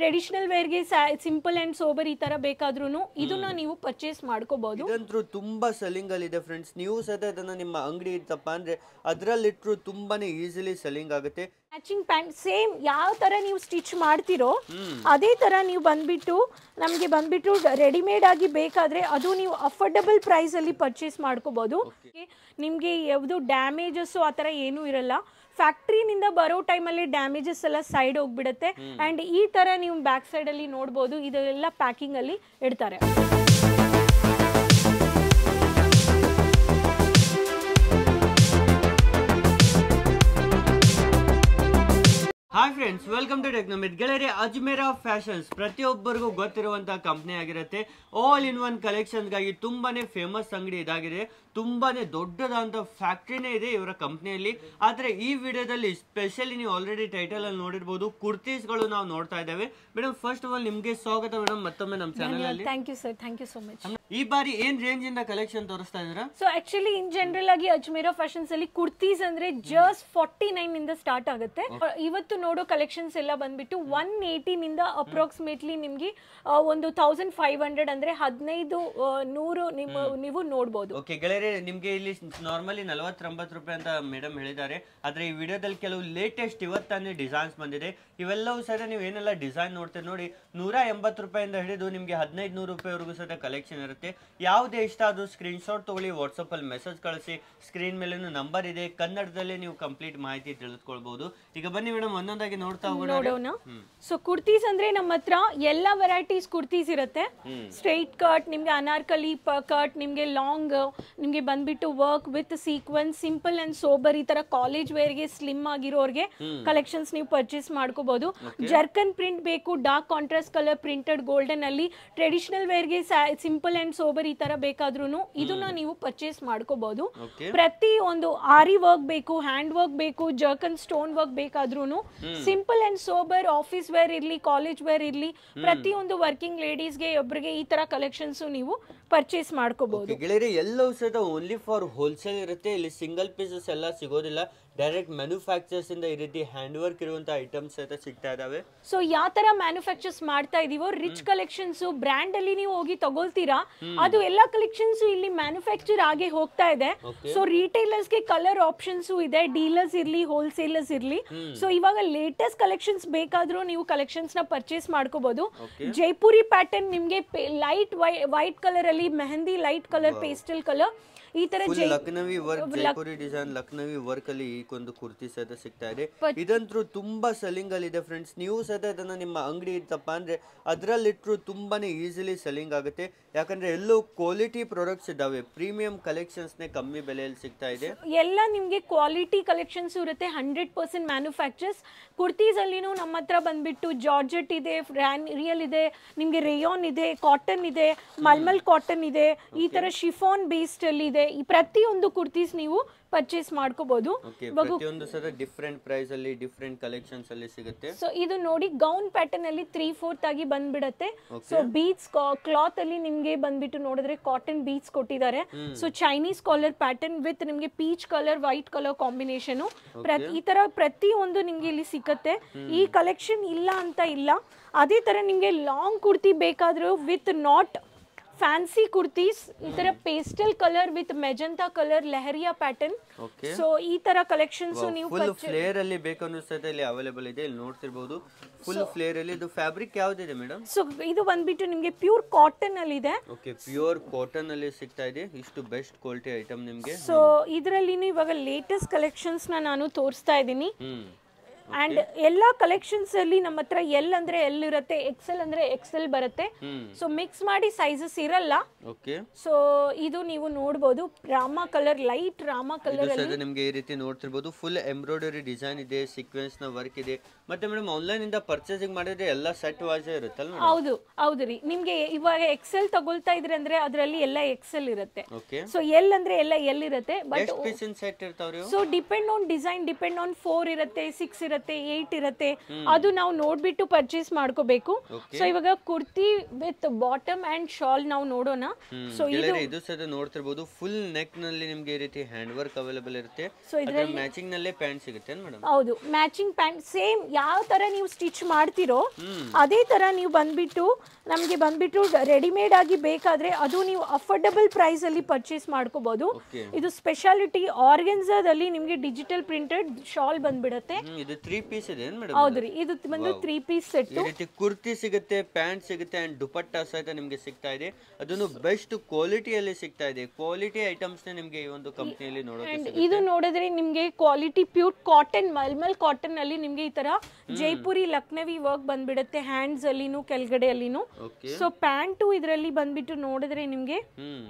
Traditional ವೇರ್ಗೆ simple and sober ಈ ತರ ಬೇಕಾದ್ರೂ ಇದನ್ನ ನೀವು ಪರ್ಚೇಸ್ ಮಾಡ್ಕೋಬಹುದು ಇದಂತೂ ತುಂಬಾ ಸೆಲ್ಲಿಂಗ್ ಅಲ್ಲಿ ಇದೆ ಫ್ರೆಂಡ್ಸ್ ನೀವು ಸಹ ಇದನ್ನ ನಿಮ್ಮ ಅಂಗಡಿ ಇತ್ತಪ್ಪ ಅಂದ್ರೆ ಅದ್ರಲ್ಲಿಟ್ರು ತುಂಬಾನೇ ಈಸಿಲಿ ಸೆಲ್ಲಿಂಗ್ ಆಗುತ್ತೆ ಮ್ಯಾಚಿಂಗ್ ಪ್ಯಾಂಟ್ ಸೇಮ್ ಯಾವ ತರ ನೀವು ಸ್ಟಿಚ್ ಮಾಡ್ತಿರೋ ಅದೇ ತರ ನೀವು ಬಂದ್ಬಿಟ್ಟು ನಮಗೆ ಬಂದ್ಬಿಟ್ಟು ರೆಡಿಮೇಡ್ ಆಗಿ ಬೇಕಾದ್ರೆ ಅದು ನೀವು ಅಫೋರ್ಡಬಲ್ ಪ್ರೈಸ್ ಅಲ್ಲಿ ಪರ್ಚೇಸ್ ಮಾಡ್ಕೋಬಹುದು ನಿಮಗೆ ಯಾವುದು ಡ್ಯಾಮೇಜಸ್ ಆ ಥರ ಏನೂ ಇರಲ್ಲ ಫ್ಯಾಕ್ಟ್ರಿನಿಂದ ಬರೋ ಟೈಮಲ್ಲಿ ಡ್ಯಾಮೇಜಸ್ ಎಲ್ಲ ಸೈಡ್ ಹೋಗ್ಬಿಡುತ್ತೆ ಆ್ಯಂಡ್ ಈ ಥರ ನೀವು ಬ್ಯಾಕ್ ಸೈಡಲ್ಲಿ ನೋಡ್ಬೋದು ಇದೆಲ್ಲ ಪ್ಯಾಕಿಂಗಲ್ಲಿ ಇಡ್ತಾರೆ hi friends welcome to Technomit ಗೆಳೆಯರೆ ಅಜ್ಮೇರಾ ಫ್ಯಾಷನ್ಸ್ ಪ್ರತಿಯೊಬ್ಬರಿಗೂ ಗೊತ್ತಿರುವಂತಹ ಕಂಪ್ನಿ ಆಗಿರುತ್ತೆ ಆಲ್ ಇನ್ ಒನ್ ಕಲೆಕ್ಷನ್ಸ್ಗಾಗಿ ತುಂಬಾನೇ ಫೇಮಸ್ ಅಂಗಡಿ ಇದಾಗಿದೆ ತುಂಬಾನೇ ದೊಡ್ಡದಾದಂಥ ಫ್ಯಾಕ್ಟ್ರಿನೇ ಇದೆ ಇವರ ಕಂಪ್ನಿಯಲ್ಲಿ ಆದರೆ ಈ ವಿಡಿಯೋದಲ್ಲಿ ಸ್ಪೆಷಲಿ ನೀವು ಆಲ್ರೆಡಿ ಟೈಟಲ್ ಅಲ್ಲಿ ನೋಡಿರ್ಬೋದು ಕುರ್ತೀಸ್ಗಳು ನಾವು ನೋಡ್ತಾ ಇದ್ದೇವೆ ಮೇಡಮ್ ಫಸ್ಟ್ ಆಫ್ ಆಲ್ ನಿಮಗೆ ಸ್ವಾಗತ ಮೇಡಮ್ ಮತ್ತೊಮ್ಮೆ ನಮ್ಮ ಚಾನಲ್ ಅಲ್ಲಿ thank you sir thank you so much ಈ ಬಾರಿ ಏನ್ ರೇಂಜ್ ಇಂದ ಕಲೆಕ್ಷನ್ ತೋರಿಸ್ತಾ ಇದ್ದೀರಾ ಸೊ ಆಕ್ಚುಲಿ ಇನ್ ಜನರಲ್ ಆಗಿ ಅಜ್ಮೇರಾ ಫ್ಯಾಷನ್ಸ್ ಅಲ್ಲಿ ಕುರ್ತೀಸ್ ಅಂದ್ರೆ ಜಸ್ಟ್ ಫಾರ್ಟಿ ನೈನ್ ಇಂದ ಸ್ಟಾರ್ಟ್ ಆಗುತ್ತೆ ಇವತ್ತು ನೋಡೋ ಕಲೆಕ್ಷನ್ಸ್ ಎಲ್ಲ ಬಂದ್ಬಿಟ್ಟು ಒನ್ ನಿಂದ ಅಪ್ರಾಕ್ಸಿಮೇಟ್ಲಿ ನಿಮ್ಗೆ ಆ, ಒಂದು ತೌಸಂಡ್ ಫೈವ್ ಹಂಡ್ರೆಡ್ ಅಂದ್ರೆ ಹದಿನೈದು ಆ, ನೂರು ನಿಮ್ಮ ನೀವು ನೋಡ್ಬೋದು ಓಕೆ ಗೆಳೆಯರೆ ನಿಮ್ಗೆ ಇಲ್ಲಿ ನಾರ್ಮಲಿ ನಲವತ್ತೊಂಬತ್ತು ರೂಪಾಯಿ ಅಂತ ಮೇಡಮ್ ಹೇಳಿದ್ದಾರೆ ಆದ್ರೆ ಈ ವಿಡಿಯೋದಲ್ಲಿ ಕೆಲವು ಲೇಟೆಸ್ಟ್ ಇವತ್ತಾನೆ ಡಿಸೈನ್ಸ್ ಬಂದಿದೆ ಇವೆಲ್ಲವೂ ಸಹ ನೀವು ಏನೆಲ್ಲ ಡಿಸೈನ್ ನೋಡ್ತೀರಿ ನೋಡಿ ನೂರ ಎಂಬತ್ತು ರೂಪಾಯಿಂದ ಹಿಡಿದು ನಿಮ್ಗೆ ಹದಿನೈದು ನೂರು ರೂಪಾಯಿವರೆಗೂ ಸಹ ಕಲೆಕ್ಷನ್ ಇರುತ್ತೆ ಯಾವುದೇ ಇಷ್ಟ ಅದು ಸ್ಕ್ರೀನ್ ಶಾಟ್ ತಗೊಳ್ಳಿ ವಾಟ್ಸಪ್ ಅಲ್ಲಿ ಮೆಸೇಜ್ ಕಳಿಸಿ ಸ್ಕ್ರೀನ್ ಮೇಲೆ ನಂಬರ್ ಇದೆ ಕನ್ನಡದಲ್ಲೇ ನೀವು ಕಂಪ್ಲೀಟ್ ಮಾಹಿತಿ ತಿಳಿದುಕೊಳ್ಬಹುದು ಈಗ ಬನ್ನಿ ಮೇಡಮ್ ಒಂದೊಂದಾಗಿ ನೋಡ್ತಾ ಹೋಗೋಣ ನೋಡೋಣ ಸೊ ಕುರ್ತೀಸ್ ಅಂದ್ರೆ ನಮ್ಮ ಹತ್ರ ಎಲ್ಲ ವೆರೈಟೀಸ್ ಕುರ್ತೀಸ್ ಇರುತ್ತೆ ಸ್ಟ್ರೈಟ್ ಕಟ್ ನಿಮ್ಗೆ ಅನಾರ್ಕಲಿ ಕಟ್ ನಿಮ್ಗೆ ಲಾಂಗ್ ನಿಮ್ಗೆ ಬಂದ್ಬಿಟ್ಟು work with sequence simple and sober ಈ ತರ ಕಾಲೇಜ್ ವೇರ್ಗೆ ಸ್ಲಿಮ್ ಆಗಿರೋರ್ಗೆ ಕಲೆಕ್ಷನ್ಸ್ ನೀವು ಪರ್ಚೇಸ್ ಮಾಡ್ಕೋಬಹುದು ಜರ್ಕನ್ ಪ್ರಿಂಟ್ ಬೇಕು dark contrast colour printed golden ಅಲ್ಲಿ ಟ್ರೆಡಿಷನಲ್ ವೇರ್ಗೆ ಸಿಂಪಲ್ ಅಂಡ್ ಸೋಬರ್ ಈ ತರ ಬೇಕಾದ್ರೂ ಇದನ್ನ ನೀವು ಪರ್ಚೇಸ್ ಮಾಡ್ಕೋಬಹುದು ಓಕೆ ಪ್ರತಿ ಒಂದು ಆರಿ ವರ್ಕ್ ಬೇಕು ಹ್ಯಾಂಡ್ ವರ್ಕ್ ಬೇಕು ಜರ್ಕನ್ ಸ್ಟೋನ್ ವರ್ಕ್ ಬೇಕಾದ್ರೂ simple and sober office wear ಇರ್ಲಿ ಕಾಲೇಜ್ ವೇರ್ ಇರ್ಲಿ ಪ್ರತಿಯೊಂದು ವರ್ಕಿಂಗ್ ಲೇಡೀಸ್ಗೆ ಒಬ್ಬರಿಗೆ ಈ ತರ ಕಲೆಕ್ಷನ್ಸ್ ನೀವು ಪರ್ಚೇಸ್ ಮಾಡ್ಕೋಬಹುದು ಗೆಳೆಯರೆ ಎಲ್ಲವೂ ಸಹ ಓನ್ಲಿ ಫಾರ್ ಹೋಲ್ಸೇಲ್ ಇರುತ್ತೆ ಇಲ್ಲಿ ಸಿಂಗಲ್ ಪೀಸಸ್ ಎಲ್ಲ ಸಿಗೋದಿಲ್ಲ ಡೈರೆಕ್ಟ್ ಮ್ಯಾನುಫ್ಯಾಕ್ಚರ್ಸ್ ಇಂದ ಈ ರೀತಿ ಹ್ಯಾಂಡ್ ವರ್ಕ್ ಇರುವಂತ ಐಟಮ್ಸ್ ಸಹಿತ ಸಿಗ್ತಾ ಇದಾವೆ ಸೊ ಯಾವ ತರ ಮ್ಯಾನುಫ್ಯಾಕ್ಚರ್ಸ್ ಮಾಡ್ತಾ ಇದೀವೋ ರಿಚ್ ಕಲೆಕ್ಷನ್ಸ್ ಬ್ರ್ಯಾಂಡ್ ಅಲ್ಲಿ ನೀವು ಹೋಗಿ ತಗೊಳ್ತೀರಾ ಅದು ಎಲ್ಲಾ ಕಲೆಕ್ಷನ್ಸ್ ಇಲ್ಲಿ ಮ್ಯಾನುಫ್ಯಾಕ್ಚರ್ ಆಗಿ ಹೋಗ್ತಾ ಇದೆ ಸೊ ರಿಟೈಲರ್ಸ್ ಗೆ ಕಲರ್ ಆಪ್ಷನ್ಸ್ ಇದೆ ಡೀಲರ್ಸ್ ಇರ್ಲಿ ಹೋಲ್ಸೇಲರ್ಸ್ ಇರ್ಲಿ ಸೊ ಇವಾಗ ಲೇಟೆಸ್ಟ್ ಕಲೆಕ್ಷನ್ಸ್ ಬೇಕಾದ್ರೂ ನೀವು ಕಲೆಕ್ಷನ್ಸ್ ನ ಪರ್ಚೇಸ್ ಮಾಡ್ಕೋಬಹುದು ಜೈಪುರಿ ಪ್ಯಾಟರ್ನ್ ನಿಮ್ಗೆ ಲೈಟ್ ವೈಟ್ ಕಲರ್ ಅಲ್ಲಿ mehndi light colour pastel colour ಈ ತರ full Lucknowi work Jaipuri design Lucknowi work ಅಲ್ಲಿ ಈ ಒಂದು ಕುರ್ತಿ ಸಹಿತ ಸಿಗ್ತಾ ಇದೆ ಇದಂತೂ ತುಂಬಾ ಸೆಲ್ಲಿಂಗ್ ಅಲ್ಲಿ ಇದೆ ಫ್ರೆಂಡ್ಸ್ ನೀವು ಸಹಿತ ಇದನ್ನ ನಿಮ್ಮ ಅಂಗಡಿ ಇತ್ತಪ್ಪ ಅಂದ್ರೆ ಅದ್ರಲ್ಲಿಟ್ರು ತುಂಬಾನೇ ಈಸಿಲಿ ಸೆಲ್ಲಿಂಗ್ ಆಗುತ್ತೆ ಯಾಕಂದ್ರೆ ಎಲ್ಲೂ ಕ್ವಾಲಿಟಿ ಪ್ರಾಡಕ್ಟ್ಸ್ ಇದಾವೆ ಪ್ರೀಮಿಯಂ ಕಲೆಕ್ಷನ್ಸ್ ನೇ ಕಮ್ಮಿ ಬೆಲೆಯಲ್ಲಿ ಸಿಗ್ತಾ ಇದೆ ಎಲ್ಲ ನಿಮಗೆ ಕ್ವಾಲಿಟಿ ಕಲೆಕ್ಷನ್ಸ್ ಇರುತ್ತೆ ಹಂಡ್ರೆಡ್ ಪರ್ಸೆಂಟ್ ಮ್ಯಾನುಫ್ಯಾಕ್ಚರ್ಸ್ ಕುರ್ತೀಸ್ ಅಲ್ಲಿನೂ ನಮ್ಮ ಹತ್ರ ಬಂದ್ಬಿಟ್ಟು ಜಾರ್ಜೆಟ್ ಇದೆ ರಿಯಲ್ ಇದೆ ನಿಮಗೆ ರೇಯಾನ್ ಇದೆ ಕಾಟನ್ ಇದೆ ಮಲ್ಮಲ್ ಕಾಟನ್ ಇದೆ ಈ ತರ ಶಿಫಾನ್ ಬೇಸ್ಡ್ ಅಲ್ಲಿ ಇದೆ ಈ ಪ್ರತಿಯೊಂದು ಕುರ್ತೀಸ್ ನೀವು ಪರ್ಚೇಸ್ ಮಾಡ್ಕೋಬಹುದು ಓಕೆ ಪ್ರತಿಯೊಂದು ಸಹ ಡಿಫ್ರೆಂಟ್ ಪ್ರೈಸ್ ಅಲ್ಲಿ ಡಿಫ್ರೆಂಟ್ ಕಲೆಕ್ಷನ್ಸ್ ಅಲ್ಲಿ ಸಿಗುತ್ತೆ ಸೊ ಇದು ನೋಡಿ ಗೌನ್ ಪ್ಯಾಟರ್ನ್ ಅಲ್ಲಿ ತ್ರೀ ಫೋರ್ತ್ ಆಗಿ ಬಂದ್ಬಿಡತ್ತೆ ಸೊ ಬೀಟ್ಸ್ ಕ್ಲಾತ್ ಅಲ್ಲಿ ನಿಮ್ಗೆ ಬಂದ್ಬಿಟ್ಟು ನೋಡಿದ್ರೆ ಕಾಟನ್ ಬೀಟ್ಸ್ ಕೊಟ್ಟಿದ್ದಾರೆ so Chinese collar pattern with ನಿಮ್ಗೆ peach colour white colour combination ಈ ತರ ಪ್ರತಿ ಒಂದು ನಿಮ್ಗೆ ಇಲ್ಲಿ ಸಿಕ್ಕತ್ತೆ ಈ ಕಲೆಕ್ಷನ್ ಇಲ್ಲ ಅಂತ ಇಲ್ಲ ಅದೇ ತರ ನಿಮ್ಗೆ ಲಾಂಗ್ ಕುರ್ತಿ ಬೇಕಾದ್ರೂ ವಿತ್ ನಾಟ್ ಫ್ಯಾನ್ಸಿ ಕುರ್ತೀಸ್ ಈ ತರ pastel colour with magenta colour leheriya pattern okay so ಈ ತರ ಕಲೆಕ್ಷನ್ಸ್ ನೀವು ಫುಲ್ ಫ್ಲೇರ್ ಅಲ್ಲಿ ಬೇಕನ್ನೋ ಸಹಿತ ಇಲ್ಲಿ ಅವೈಲೇಬಲ್ ಇದೆ ಇಲ್ಲಿ ನೋಡ್ತಿರ್ಬೋದು ಫುಲ್ ಫ್ಲೇರ್ ಅಲ್ಲಿ ಇದು ಫ್ಯಾಬ್ರಿಕ್ ಯಾವ್ದಿದೆ ಮೇಡಮ್ ಸೊ ಇದು ಬಂದ್ಬಿಟ್ಟು ನಿಮ್ಗೆ ಪ್ಯೂರ್ ಕಾಟನ್ ಅಲ್ಲಿ ಇದೆ ಓಕೆ ಪ್ಯೂರ್ ಕಾಟನ್ ಅಲ್ಲಿ ಸಿಗ್ತಾ ಇದೆ ಇಷ್ಟು ಬೆಸ್ಟ್ ಕ್ವಾಲಿಟಿ ಐಟಮ್ ನಿಮ್ಗೆ ಸೊ ಇದರಲ್ಲಿ ಇವಾಗ ಲೇಟೆಸ್ಟ್ ಕಲೆಕ್ಷನ್ಸ್ ನ ನಾನು ತೋರಿಸ್ತಾ ಇದ್ದೀನಿ ಹ್ಮ್ ಅಂಡ್ ಎಲ್ಲಾ ಕಲೆಕ್ಷನ್ಸ್ ಅಲ್ಲಿ ನಮ್ಮ ಹತ್ರ ಎಲ್ ಅಂದ್ರೆ ಎಲ್ ಇರುತ್ತೆ ಎಕ್ಸೆಲ್ ಅಂದ್ರೆ ಎಕ್ಸೆಲ್ ಬರುತ್ತೆ ಹ್ಮ್ ಸೊ ಮಿಕ್ಸ್ ಮಾಡಿ ಸೈಜಸ್ ಇರಲ್ಲ ಓಕೆ ಸೊ ಇದು ನೀವು ನೋಡ್ಬೋದು ರಾಮ ಕಲರ್ ಲೈಟ್ ರಾಮ ಕಲರ್ ಇದು ಸಹ ನಿಮ್ಗೆ ಈ ರೀತಿ ನೋಡ್ತಿರ್ಬೋದು ಫುಲ್ ಎಂಬ್ರಾಯ್ಡರಿ ಡಿಸೈನ್ ಇದೆ ಸೀಕ್ವೆನ್ಸ್ ನ ವರ್ಕ್ ಇದೆ ಮತ್ತೆ ಮೇಡಮ್ ಆನ್ಲೈನ್ ಇಂದ ಪರ್ಚೇಸಿಂಗ್ ಮಾಡಿದ್ರೆ ಎಲ್ಲ ಸೆಟ್ ವಾಯ್ಸ್ ಇರುತ್ತಲ್ಲ ಹೌದು ಹೌದು ರೀ ನಿಮ್ಗೆ ಇವಾಗ ಎಕ್ಸೆಲ್ ತಗೊಳ್ತಾ ಇದ್ರೆ ಅಂದ್ರೆ ಅದರಲ್ಲಿ ಎಲ್ಲ ಎಕ್ಸೆಲ್ ಇರುತ್ತೆ ಓಕೆ ಸೊ ಎಲ್ ಅಂದ್ರೆ ಎಲ್ಲ ಎಲ್ ಇರುತ್ತೆ ಬಟ್ ಎಷ್ಟು ಪೀಸಿನ ಸೆಟ್ ಇರ್ತಾವ್ರಿ ಇವು? So depend on design depend on four ಇರುತ್ತೆ ಸಿಕ್ಸ್ ಇರುತ್ತೆ ಏಟ್ ಇರುತ್ತೆ ಅದು ನಾವು ನೋಡ್ಬಿಟ್ಟು ಪರ್ಚೇಸ್ ಮಾಡ್ಕೋಬೇಕು ಸೊ ಇವಾಗ kurti with bottom and shawl ನಾವು ನೋಡೋಣ ಸೊ ಇದು ಗೆಳೆಯರೆ ಇದು ಸಹ ನೋಡ್ತಿರ್ಬೋದು ಫುಲ್ ನೆಕ್ ನಲ್ಲಿ ನಿಮ್ಗೆ ಈ ರೀತಿ ಹ್ಯಾಂಡ್ ವರ್ಕ್ ಅವೈಲೇಬಲ್ ಇರುತ್ತೆ ಸೊ ಅದ್ರ ಮ್ಯಾಚಿಂಗ್ ನಲ್ಲೇ ಪ್ಯಾಂಟ್ ಸಿಗುತ್ತೆ ಮೇಡಮ್ ಹೌದು ಮ್ಯಾಚಿಂಗ್ ಪ್ಯಾಂಟ್ ಸೇಮ್ ಯಾವ ತರ ನೀವು ಸ್ಟಿಚ್ ಮಾಡ್ತಿರೋ ಅದೇ ತರ ನೀವು ಬಂದ್ಬಿಟ್ಟು ನಮಗೆ ಬಂದ್ಬಿಟ್ಟು ರೆಡಿಮೇಡ್ ಆಗಿ ಬೇಕಾದ್ರೆ ಅದು ನೀವು ಅಫೋರ್ಡಬಲ್ ಪ್ರೈಸ್ ಅಲ್ಲಿ ಪರ್ಚೇಸ್ ಮಾಡ್ಕೋಬಹುದು ಓಕೆ ಇದು ಸ್ಪೆಷಾಲಿಟಿ ಆರ್ಗೆನ್ಸಾದಲ್ಲಿ ನಿಮಗೆ ಡಿಜಿಟಲ್ ಪ್ರಿಂಟೆಡ್ ಶಾಲ್ ಬಂದ್ಬಿಡತ್ತೆ ಇದು ತ್ರೀ ಪೀಸ್ ಇದೆ ಏನ್ ಮೇಡಮ್ ಹೌದ್ರಿ ಇದು ಬಂದು ತ್ರೀ ಪೀಸ್ ಸೆಟ್ ಈ ರೀತಿ ಕುರ್ತಿ ಸಿಗುತ್ತೆ ಪ್ಯಾಂಟ್ ಸಿಗುತ್ತೆ ಅಂಡ್ ದುಪಟ್ಟ ಸಹಿತ ನಿಮ್ಗೆ ಸಿಗ್ತಾ ಇದೆ ಅದನ್ನು ಬೆಸ್ಟ್ ಕ್ವಾಲಿಟಿಯಲ್ಲಿ ಸಿಗ್ತಾ ಇದೆ ಕ್ವಾಲಿಟಿ ಐಟಮ್ಸ್ ನಿಮ್ಗೆ ಈ ಒಂದು ಕಂಪ್ನಿಯಲ್ಲಿ ನೋಡೋಕೆ ಅಂಡ್ ಇದು ನೋಡಿದ್ರೆ ನಿಮ್ಗೆ quality pure cotton malmal cotton ಅಲ್ಲಿ ನಿಮ್ಗೆ ಈ ತರ ಜೈಪುರಿ ಲಕ್ನವಿ ವರ್ಕ್ ಬಂದ್ಬಿಡುತ್ತೆ ಹ್ಯಾಂಡ್ಸ್ ಅಲ್ಲಿನೂ ಕೆಳಗಡೆ ಅಲ್ಲಿನೂ ಓಕೆ ಸೊ ಪ್ಯಾಂಟು ಇದರಲ್ಲಿ ಬಂದ್ಬಿಟ್ಟು ನೋಡಿದ್ರೆ ನಿಮ್ಗೆ ಹ್ಮ್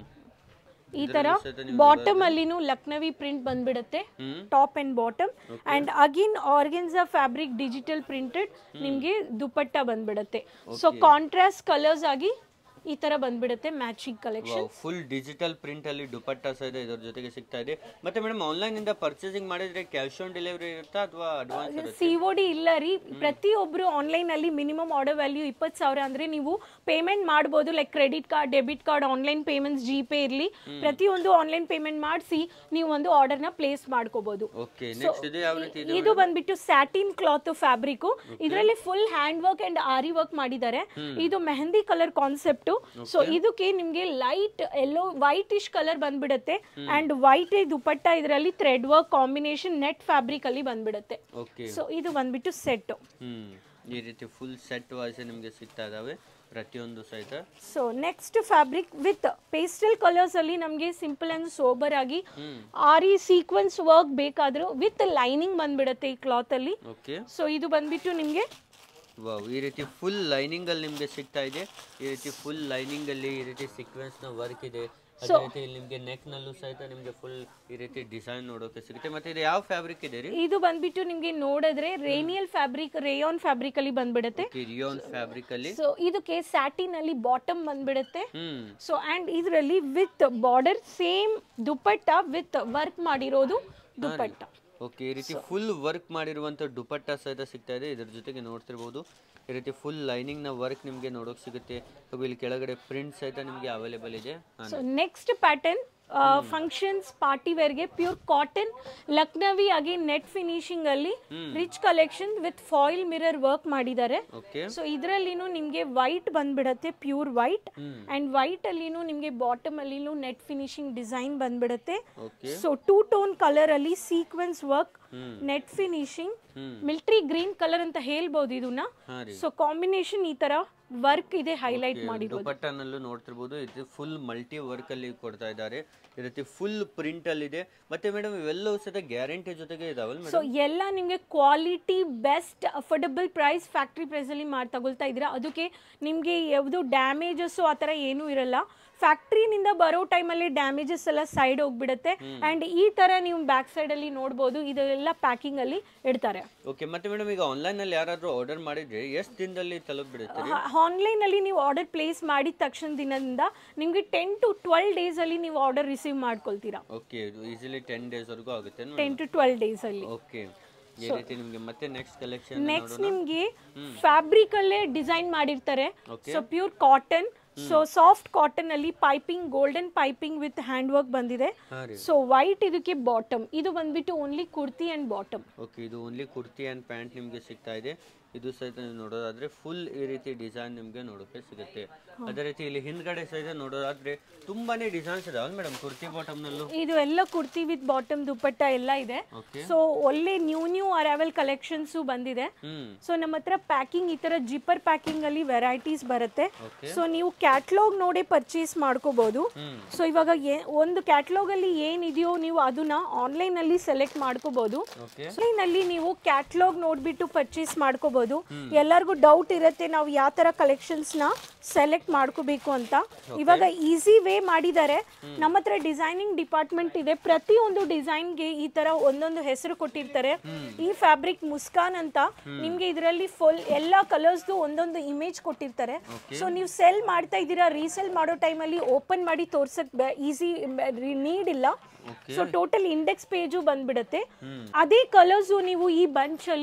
ಈ ತರ ಬಾಟಮ್ ಅಲ್ಲಿನೂ ಲಕ್ನವಿ ಪ್ರಿಂಟ್ ಬಂದ್ಬಿಡುತ್ತೆ hmm top and bottom and again organza fabric digital printed ನಿಮ್ಗೆ ದುಪಟ್ಟ ಬಂದ್ಬಿಡುತ್ತೆ ಸೊ ಕಾಂಟ್ರಾಸ್ಟ್ ಕಲರ್ಸ್ ಆಗಿ ಈ ತರ ಬಂದ್ಬಿಡುತ್ತೆ matching collection full digital print ಅಲ್ಲಿ ದುಪಟ್ಟ ಸಹಿತ ಇದರ ಜೊತೆಗೆ ಸಿಗ್ತಾ ಇದೆ ಮತ್ತೆ ಮೇಡಮ್ ಆನ್ಲೈನ್ ಇಂದ ಪರ್ಚೇಸಿಂಗ್ ಮಾಡಿದ್ರೆ ಕ್ಯಾಶ್ ಆನ್ ಡೆಲಿವರಿ ಇರುತ್ತಾ ಅಥವಾ ಅಡ್ವಾನ್ಸ್ ಇರುತ್ತೆ ಸಿ ಒ ಡಿ ಇಲ್ಲ ರೀ ಪ್ರತಿಯೊಬ್ರು ಆನ್ಲೈನ್ ಅಲ್ಲಿ ಮಿನಿಮಮ್ ಆರ್ಡರ್ ವ್ಯಾಲ್ಯೂ ಇಪ್ಪತ್ತು ಸಾವಿರ ಅಂದ್ರೆ ನೀವು ಪೇಮೆಂಟ್ ಮಾಡ್ಬೋದು like credit card debit card online payments G pay ಇರಲಿ ಪ್ರತಿಯೊಂದು ಆನ್ಲೈನ್ ಪೇಮೆಂಟ್ ಮಾಡಿಸಿ ನೀವು ಒಂದು ಆರ್ಡರ್ನ ಪ್ಲೇಸ್ ಮಾಡ್ಕೋಬಹುದು ಓಕೆ ನೆಕ್ಸ್ಟ್ ಇದು ಯಾವ ರೀತಿ ಇದೆ ಇದು ಬಂದ್ಬಿಟ್ಟು ಸ್ಯಾಟಿನ್ ಕ್ಲಾತ್ ಫ್ಯಾಬ್ರಿಕ್ ಇದರಲ್ಲಿ full hand work and aari work ಮಾಡಿದ್ದಾರೆ ಇದು ಮೆಹಂದಿ ಕಲರ್ ಕಾನ್ಸೆಪ್ಟ್ ಸೊ ಇದಕ್ಕೆ ನಿಮ್ಗೆ light yellow whitish colour ಬಂದ್ಬಿಡುತ್ತೆ ಅಂಡ್ ವೈಟ್ ದುಪಟ್ಟ ಇದರಲ್ಲಿ thread work combination net fabric ಅಲ್ಲಿ ಬಂದ್ಬಿಡುತ್ತೆ ಓಕೆ ಸೊ ಇದು ಬಂದ್ಬಿಟ್ಟು ಸೆಟ್ ಹ್ಮ್ ಈ ರೀತಿ ಫುಲ್ ಸೆಟ್ ವಾಯ್ಸ್ ನಿಮ್ಗೆ ಸಿಗ್ತಾ ಇದಾವೆ ಪ್ರತಿಯೊಂದು ಸಹಿತ so next fabric with pastel colours ಅಲ್ಲಿ ನಮಗೆ ಸಿಂಪಲ್ ಅಂಡ್ ಸೋಬರ್ ಆಗಿ ಆರಿ ಸೀಕ್ವೆನ್ಸ್ ವರ್ಕ್ ಬೇಕಾದ್ರೂ ವಿತ್ ಲೈನಿಂಗ್ ಬಂದ್ಬಿಡುತ್ತೆ ಈ ಕ್ಲಾತ್ ಅಲ್ಲಿ ಓಕೆ ಸೊ ಇದು ಬಂದ್ಬಿಟ್ಟು ನಿಮಗೆ ವಾವ್ ಈ ರೀತಿ ಫುಲ್ ಲೈನಿಂಗ್ ಅಲ್ಲಿ ನಿಮ್ಗೆ ಸಿಗ್ತಾ ಇದೆ ಈ ರೀತಿ ಫುಲ್ ಲೈನಿಂಗ್ ಅಲ್ಲಿ ಈ ರೀತಿ ಸೀಕ್ವೆನ್ಸ್ ನ ವರ್ಕ್ ಇದೆ ಅದೇ ರೀತಿ ಇಲ್ಲಿ ನಿಮ್ಗೆ ನೆಕ್ ನಲ್ಲೂ ಸಹಿತ ನಿಮ್ಗೆ ಫುಲ್ ಈ ರೀತಿ ಡಿಸೈನ್ ನೋಡೋಕೆ ಸಿಗುತ್ತೆ ಮತ್ತೆ ಇದು ಯಾವ ಫ್ಯಾಬ್ರಿಕ್ ಇದೆ ರೀ ಇದು ಬಂದ್ಬಿಟ್ಟು ನಿಮ್ಗೆ ನೋಡಿದ್ರೆ ರೇನಿಯಲ್ ಫ್ಯಾಬ್ರಿಕ್ ರೇಯಾನ್ ಫ್ಯಾಬ್ರಿಕ್ ಅಲ್ಲಿ ಬಂದ್ಬಿಡುತ್ತೆ ರಿಯೋನ್ ಫ್ಯಾಬ್ರಿಕ್ ಅಲ್ಲಿ ಸೊ ಇದಕ್ಕೆ ಸ್ಯಾಟಿನ್ ಅಲ್ಲಿ ಬಾಟಮ್ ಬಂದ್ಬಿಡುತ್ತೆ ಹ್ಮ್ ಸೊ ಅಂಡ್ ಇದರಲ್ಲಿ with border same dupatta with work ಮಾಡಿರೋದು ದುಪಟ್ಟ ಓಕೆ ಈ ರೀತಿ ಫುಲ್ ವರ್ಕ್ ಮಾಡಿರುವಂತ ದುಪಟ್ಟ ಸಹಿತ ಸಿಗ್ತಾ ಇದೆ ಇದ್ರ ಜೊತೆಗೆ ನೋಡ್ತಿರ್ಬೋದು ಈ ರೀತಿ ಫುಲ್ ಲೈನಿಂಗ್ ನ ವರ್ಕ್ ನಿಮ್ಗೆ ನೋಡೋಕ್ ಸಿಗುತ್ತೆ ಹಾಗೂ ಇಲ್ಲಿ ಕೆಳಗಡೆ ಪ್ರಿಂಟ್ ಸಹಿತ ನಿಮ್ಗೆ ಅವೈಲೇಬಲ್ ಇದೆ ಹಾ, so next pattern functions party ವೇರ್ಗೆ ಪ್ಯೂರ್ ಕಾಟನ್ ಲಕ್ನವಿ ಆಗಿ ನೆಟ್ ಫಿನಿಶಿಂಗ್ ಅಲ್ಲಿ rich collection with foil mirror work ಮಾಡಿದ್ದಾರೆ ಓಕೆ ಸೊ ಇದರಲ್ಲಿನೂ ನಿಮಗೆ ವೈಟ್ ಬಂದ್ಬಿಡತ್ತೆ ಪ್ಯೂರ್ ವೈಟ್ ಅಂಡ್ ವೈಟ್ ಅಲ್ಲಿನೂ ನಿಮಗೆ ಬಾಟಮ್ ಅಲ್ಲಿನೂ ನೆಟ್ ಫಿನಿಶಿಂಗ್ ಡಿಸೈನ್ ಬಂದ್ಬಿಡತ್ತೆ okay so two tone colour ಅಲ್ಲಿ sequence work net finishing military green colour ಅಂತ ಹೇಳ್ಬೋದು ಇದನ್ನ ಹಾ ರೀ ಸೊ ಕಾಂಬಿನೇಷನ್ ಈ ತರ ವರ್ಕ್ ಇದೆ ಹೈಲೈಟ್ ಮಾಡಿರೋದು ದುಪಟ್ಟನಲ್ಲೂ ನೋಡ್ತಿರ್ಬೋದು ಇದು ಫುಲ್ ಮಲ್ಟಿ ವರ್ಕ್ ಅಲ್ಲಿ ಕೊಡ್ತಾ ಇದ್ದಾರೆ ಈ ರೀತಿ ಫುಲ್ ಪ್ರಿಂಟ್ ಅಲ್ಲಿ ಇದೆ ಮತ್ತೆ ಮೇಡಮ್ ಇವೆಲ್ಲವೂ ಸಹಿತ ಗ್ಯಾರಂಟಿ ಜೊತೆಗೆ ಇದಾವಲ್ಲ ಸೊ ಮೇಡಮ್ ಎಲ್ಲ ನಿಮಗೆ quality best affordable price factory ಪ್ರೈಸಲ್ಲಿ ಮಾಡಿ ತಗೊಳ್ತಾ ಇದ್ದೀರಾ ಅದಕ್ಕೆ ನಿಮಗೆ ಯಾವುದು ಡ್ಯಾಮೇಜಸ್ಸು ಆ ಥರ ಏನೂ ಇರಲ್ಲ ಫ್ಯಾಕ್ಟ್ರಿನಿಂದ ಬರೋ ಟೈಮಲ್ಲಿ ಡ್ಯಾಮೇಜಸ್ ಎಲ್ಲ ಸೈಡ್ ಹೋಗ್ಬಿಡುತ್ತೆ ಆ್ಯಂಡ್ ಈ ಥರ ನೀವು ಬ್ಯಾಕ್ ಸೈಡಲ್ಲಿ ನೋಡ್ಬೋದು ಇದೆಲ್ಲ ಪ್ಯಾಕಿಂಗಲ್ಲಿ ಇಡ್ತಾರೆ ಓಕೆ ಮತ್ತೆ ಮೇಡಮ್ ಈಗ ಆನ್ಲೈನ್ ಅಲ್ಲಿ ಯಾರಾದ್ರೂ ಆರ್ಡರ್ ಮಾಡಿದ್ರೆ ಎಷ್ಟು ದಿನದಲ್ಲಿ ತಲುಪಿಬಿಡುತ್ತೆ ಆನ್ಲೈನಲ್ಲಿ ನೀವು ಆರ್ಡರ್ ಪ್ಲೇಸ್ ಮಾಡಿದ ತಕ್ಷಣ ದಿನದಿಂದ ನಿಮಗೆ ಟೆನ್ ಟು ಟ್ವೆಲ್ ಡೇಸಲ್ಲಿ ನೀವು ಆರ್ಡರ್ ರಿಸೀವ್ ಮಾಡ್ಕೊಳ್ತೀರಾ ಓಕೆ ಇದು ಈಸಿಲಿ ಟೆನ್ ಡೇಸ್ ವರೆಗೂ ಆಗುತ್ತೆ ಟೆನ್ ಟು ಟ್ವೆಲ್ ಡೇಸಲ್ಲಿ ಓಕೆ ಈ ರೀತಿ ನಿಮ್ಗೆ ಮತ್ತೆ ನೆಕ್ಸ್ಟ್ ಕಲೆಕ್ಷನ್ ನೆಕ್ಸ್ಟ್ ನಿಮ್ಗೆ ಫ್ಯಾಬ್ರಿಕ್ ಅಲ್ಲೇ ಡಿಸೈನ್ ಮಾಡಿರ್ತಾರೆ so pure cotton so soft cotton ಅಲ್ಲಿ piping golden piping with hand work ಬಂದಿದೆ ಹಾ ರೀ ಸೊ ವೈಟ್ ಇದಕ್ಕೆ ಬಾಟಮ್ ಇದು ಬಂದ್ಬಿಟ್ಟು only kurti and bottom okay ಇದು ಓನ್ಲಿ ಕುರ್ತಿ ಆ್ಯಂಡ್ ಪ್ಯಾಂಟ್ ನಿಮಗೆ ಸಿಗ್ತಾ ಇದೆ ಇದು ಸಹಿತ ನೀವು ನೋಡೋದಾದ್ರೆ ಫುಲ್ ಈ ರೀತಿ ಡಿಸೈನ್ ನಿಮಗೆ ನೋಡೋಕೆ ಸಿಗುತ್ತೆ ಅದೇ ರೀತಿ ಇಲ್ಲಿ ಹಿಂದ್ಗಡೆ ಸಹಿತ ನೋಡೋದಾದ್ರೆ ತುಂಬಾನೇ ಡಿಸೈನ್ಸ್ ಇದಾವಲ್ಲ ಮೇಡಮ್ ಕುರ್ತಿ ಬಾಟಮ್ ನಲ್ಲೂ ಇದು ಎಲ್ಲ ಕುರ್ತಿ ವಿತ್ ಬಾಟಮ್ ದುಪ್ಪಟ್ಟ ಎಲ್ಲ ಇದೆ ಓಕೆ ಸೊ ಒಳ್ಳೆ ನ್ಯೂ ನ್ಯೂ ಅರೈವಲ್ ಕಲೆಕ್ಷನ್ಸ್ ಬಂದಿದೆ ಹ್ಮ್ ಸೊ ನಮ್ಮ ಹತ್ರ ಪ್ಯಾಕಿಂಗ್ ಈ ತರ ಜಿಪ್ಪರ್ ಪ್ಯಾಕಿಂಗ್ ಅಲ್ಲಿ ವೆರೈಟೀಸ್ ಬರುತ್ತೆ ಓಕೆ ಸೊ ನೀವು ಕ್ಯಾಟ್ಲಾಗ್ ನೋಡಿ ಪರ್ಚೇಸ್ ಮಾಡ್ಕೋಬಹುದು ಹ್ಮ್ ಸೊ ಇವಾಗ ಏ- ಒಂದು ಕ್ಯಾಟ್ಲಾಗ್ ಅಲ್ಲಿ ಏನಿದೆಯೋ ನೀವು ಅದನ್ನ ಆನ್ಲೈನ್ ಅಲ್ಲಿ ಸೆಲೆಕ್ಟ್ ಮಾಡ್ಕೋಬಹುದು ಓಕೆ ಆನ್ಲೈನ್ ಅಲ್ಲಿ ನೀವು ಕ್ಯಾಟ್ಲಾಗ್ ನೋಡ್ಬಿಟ್ಟು ಪರ್ಚೇಸ್ ಮಾಡ್ಕೋಬಹುದು ಎಲ್ಲರಿಗೂ ಡೌಟ್ ಇರುತ್ತೆ ನಾವು ಯಾವ ತರ ಕಲೆಕ್ಷನ್ಸ್ ನ ಸೆಲೆಕ್ಟ್ ಮಾಡ್ಕೋಬೇಕು ಅಂತ ಇವಾಗ ಈಸಿ ವೇ ಮಾಡಿದ್ದಾರೆ ನಮ್ಮ ಹತ್ರ ಡಿಸೈನಿಂಗ್ ಡಿಪಾರ್ಟ್ಮೆಂಟ್ ಇದೆ ಪ್ರತಿಯೊಂದು ಡಿಸೈನ್ಗೆ ಈ ತರ ಒಂದೊಂದು ಹೆಸರು ಕೊಟ್ಟಿರ್ತಾರೆ ಈ ಫ್ಯಾಬ್ರಿಕ್ ಮುಸ್ಕಾನ್ ಅಂತ ನಿಮ್ಗೆ ಇದರಲ್ಲಿ ಫುಲ್ ಎಲ್ಲಾ ಕಲರ್ಸ್ದು ಒಂದೊಂದು ಇಮೇಜ್ ಕೊಟ್ಟಿರ್ತಾರೆ ಸೊ ನೀವು ಸೆಲ್ ಮಾಡ್ತಾ ಇದ್ದೀರಾ ರೀಸೆಲ್ ಮಾಡೋ ಟೈಮಲ್ಲಿ ಓಪನ್ ಮಾಡಿ ತೋರ್ಸಕ್ ಈಸಿ ನೀಡ್ ಇಲ್ಲ okay so total index page ಬಂದ್ಬಿಡುತ್ತೆ ಅದೇ ಕಲರ್ಸು ನೀವು ಈ ಬಂಚ್ ಅಲ್ಲಿ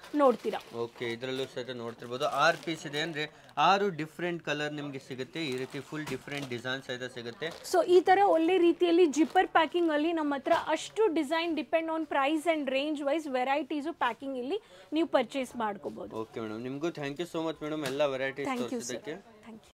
ನೋಡ್ತೀರಾ ಓಕೆ ಇದರಲ್ಲೂ ಸಹಿತ ನೋಡ್ತಿರ್ಬೋದು ಆರು ಪೀಸ್ ಇದೆ ಅಂದ್ರೆ ಆರು ಡಿಫ್ರೆಂಟ್ ಕಲರ್ ನಿಮಗೆ ಸಿಗುತ್ತೆ ಈ ರೀತಿ ಫುಲ್ ಡಿಫ್ರೆಂಟ್ ಡಿಸೈನ್ ಸಹಿತ ಸಿಗುತ್ತೆ ಸೊ ಈ ತರ ಒಳ್ಳೆ ರೀತಿಯಲ್ಲಿ ಜಿಪ್ಪರ್ ಪ್ಯಾಕಿಂಗ್ ಅಲ್ಲಿ ನಮ್ಮ ಹತ್ರ ಅಷ್ಟು design depend on price and range wise varieties packing ಇಲ್ಲಿ ನೀವು ಪರ್ಚೇಸ್ ಮಾಡ್ಕೋಬಹುದು ಓಕೆ ಮೇಡಮ್ ನಿಮಗೂ thank you so much madam ಎಲ್ಲ ವೆರೈಟೀಸ್ ಥ್ಯಾಂಕ್ ಯು ಸರ್ ತೋರಿಸಿದ್ದಕ್ಕೆ ಥ್ಯಾಂಕ್ ಯು